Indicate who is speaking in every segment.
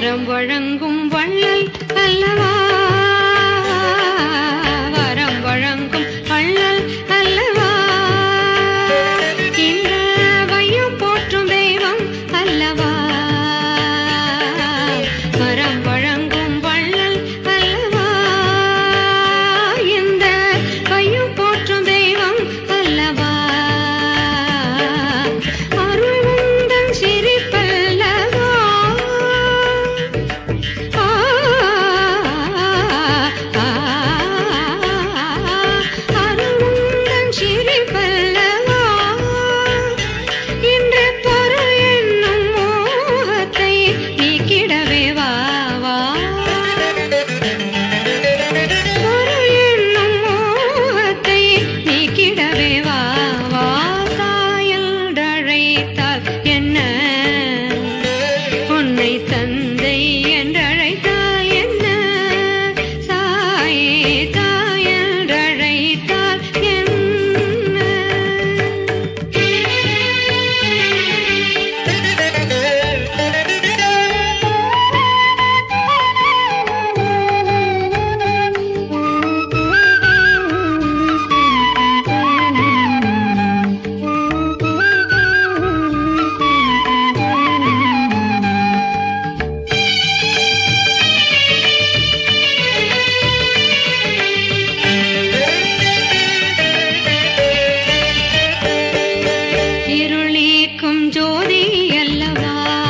Speaker 1: வரம் வழங்கும் வள்ளல் அல்லவா வரம் வழங்கும் வள்ளல் அல்லவா இந்த வையம் போற்றும் தெய்வம் அல்லவா வரம் வழங்கும் வள்ளல் அல்லவா இந்த வையம் போற்றும் தெய்வம் அல்லவா அருள் உந்தன் சிரிப்பல்லவா ஆ, ஆ, அருள் உந்தன் சிரிப்பல்லவா இன்று பொருள் என்னும் மோகத்தை நீக்கிடவே வா வா பொருள் என்னும் மோகத்தை நீக்கிடவே வா வா தாயன்றழைத்தால் என்ன உன்னை தந்தை என்றழைத்தால் என்ன சாயே தாயன்றழைத்தால் இருளீக்கும் ஜோதி அல்லவா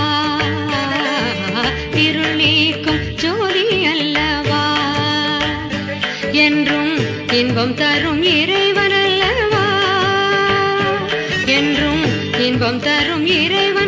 Speaker 1: இருளீக்கும் ஜோதி அல்லவா என்றும் இன்பம் தரும் இறைவன் அல்லவா என்றும் இன்பம் தரும் இறைவன்